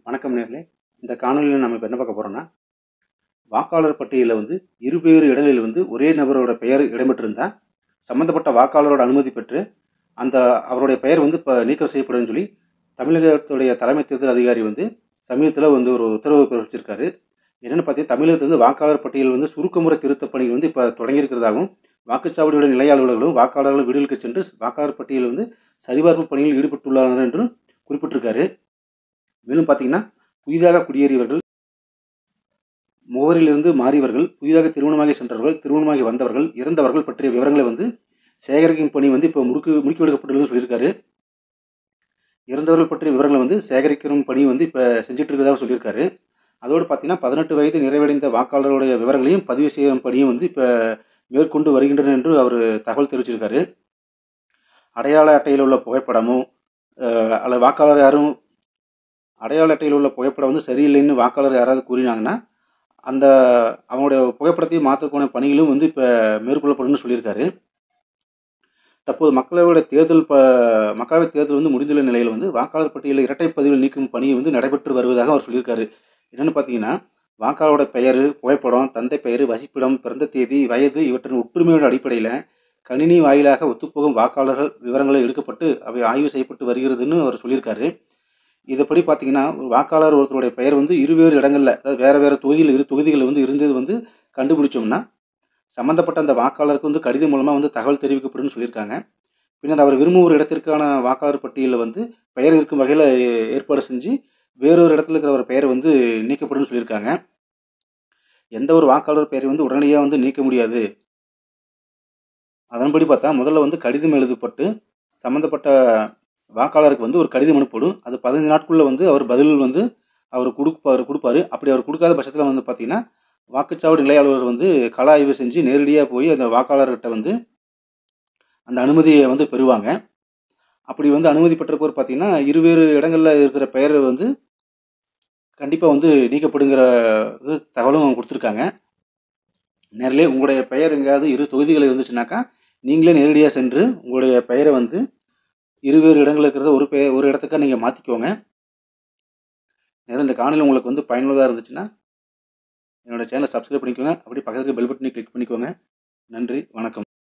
வணக்கம் நேர்களே இந்த காணொலியில் நம்ம இப்போ என்ன பார்க்க போகிறோம்னா வாக்காளர் பட்டியலில் வந்து இருவேறு இடங்களில் வந்து ஒரே நபரோட பெயர் இடம்பெற்றிருந்தால் சம்பந்தப்பட்ட வாக்காளரோட அனுமதி பெற்று அந்த அவருடைய பெயர் வந்து இப்போ நீக்கம் செய்யப்படும் சொல்லி தமிழகத்துடைய தலைமை தேர்தல் அதிகாரி வந்து சமீபத்தில் வந்து ஒரு உத்தரவு பிறப்பிச்சிருக்காரு என்னென்னு பார்த்தீங்கன்னா தமிழகத்தில் வந்து வாக்காளர் பட்டியல் வந்து சுருக்கமுறை திருத்தப் பணிகள் வந்து இப்போ தொடங்கியிருக்கிறதாகவும் வாக்குச்சாவடியோட நிலை அலுவலர்களும் வாக்காளர்கள் வீடுகளுக்கு சென்று வாக்காளர் பட்டியல் வந்து சரிபார்ப்பு பணியில் ஈடுபட்டுள்ளனர் என்றும் குறிப்பிட்டிருக்காரு மேலும் பார்த்தீங்கன்னா புதிதாக குடியேறியவர்கள் முகவரிலிருந்து மாறியவர்கள் புதிதாக திருமணமாகி சென்றவர்கள் திருமணமாகி வந்தவர்கள் இறந்தவர்கள் பற்றிய விவரங்களை வந்து சேகரிக்கும் பணி வந்து இப்போ முடுக்கு முடுக்கி விடுக்கப்பட்டுள்ளதுன்னு சொல்லியிருக்காரு இறந்தவர்கள் பற்றிய விவரங்களை வந்து சேகரிக்கும் பணி வந்து இப்போ செஞ்சுட்டு இருக்கிறதாக சொல்லியிருக்காரு அதோடு பார்த்தீங்கன்னா பதினெட்டு வயது நிறைவடைந்த வாக்காளருடைய விவரங்களையும் பதிவு செய்யும் பணியும் வந்து இப்போ மேற்கொண்டு வருகின்றன என்று அவர் தகவல் தெரிவிச்சிருக்காரு அடையாள அட்டையில் உள்ள புகைப்படமும் அஹ், அல்லது வாக்காளர் யாரும் அடையாள அட்டையில் உள்ள புகைப்படம் வந்து சரியில்லைன்னு வாக்காளர் யாராவது கூறினாங்கன்னா அந்த அவங்களுடைய புகைப்படத்தையும் மாற்றக்கூடிய பணிகளும் வந்து இப்போ மேற்கொள்ளப்படும்னு சொல்லியிருக்காரு தற்போது மக்களவையோட தேர்தல் ப மக்களவை தேர்தல் வந்து முடிந்துள்ள நிலையில் வந்து வாக்காளர் பட்டியலில் இரட்டை பதிவில் நீக்கும் பணி வந்து நடைபெற்று வருவதாக அவர் சொல்லியிருக்காரு என்னென்னு பார்த்தீங்கன்னா வாக்காளரோட பெயர் புகைப்படம் தந்தை பெயர் வசிப்பிடம் பிறந்த தேதி வயது இவற்றின் ஒற்றுமையோட அடிப்படையில் கணினி வாயிலாக ஒத்துப்போகும் வாக்காளர்கள் விவரங்களை எடுக்கப்பட்டு அவை ஆய்வு செய்யப்பட்டு வருகிறதுன்னு அவர் சொல்லியிருக்காரு இதைப்படி பார்த்தீங்கன்னா ஒரு வாக்காளர் ஒருத்தருடைய பெயர் வந்து இருவேறு இடங்களில் அதாவது வேறு வேறு தொகுதியில் இரு தொகுதிகளில் வந்து இருந்தது வந்து கண்டுபிடிச்சோம்னா சம்மந்தப்பட்ட அந்த வாக்காளருக்கு வந்து கடிதம் மூலமாக வந்து தகவல் தெரிவிக்கப்படும்னு சொல்லியிருக்காங்க பின்னர் அவர் விரும்பும் ஒரு இடத்திற்கான வாக்காளர் பட்டியலில் வந்து பெயர் இருக்கும் வகையில் ஏற்பாடு செஞ்சு வேறொரு இடத்துல இருக்கிற ஒரு பெயர் வந்து நீக்கப்படும் சொல்லியிருக்காங்க எந்த ஒரு வாக்காளர் பெயரை வந்து உடனடியாக வந்து நீக்க முடியாது அதன்படி பார்த்தா முதல்ல வந்து கடிதம் எழுதப்பட்டு சம்மந்தப்பட்ட வாக்காளருக்கு வந்து ஒரு கடிதம் அனுப்பப்படும் அது பதினஞ்சு நாட்குள்ளே வந்து அவர் பதில் வந்து அவர் கொடுப்பாரு கொடுப்பாரு அப்படி அவர் கொடுக்காத பட்சத்தில் வந்து பார்த்தீங்கன்னா வாக்குச்சாவடி நிலை அலுவலர் வந்து கள ஆய்வு செஞ்சு நேரடியாக போய் அந்த வாக்காளர்கிட்ட வந்து அந்த அனுமதியை வந்து பெறுவாங்க அப்படி வந்து அனுமதி பெற்ற போர் பார்த்தீங்கன்னா இருவேறு இடங்களில் இருக்கிற பெயர் வந்து கண்டிப்பாக வந்து நீக்கப்படுங்கிற இது தகவலும் கொடுத்துருக்காங்க நேரிலே உங்களுடைய பெயர் எங்கேயாவது இரு தொகுதிகள் இருந்துச்சுனாக்கா நீங்களே நேரடியாக சென்று உங்களுடைய பெயரை வந்து இருவேறு இடங்களில் இருக்கிறத ஒரு பெயர் ஒரு இடத்துக்கா நீங்கள் மாற்றிக்கோங்க நேரம் இந்த காணொலி உங்களுக்கு வந்து பயனுள்ளதாக இருந்துச்சுன்னா என்னோட சேனலை சப்ஸ்கிரைப் பண்ணிக்கோங்க அப்படி பக்கத்துக்கு பெல் பட்டனை கிளிக் பண்ணிக்கோங்க நன்றி வணக்கம்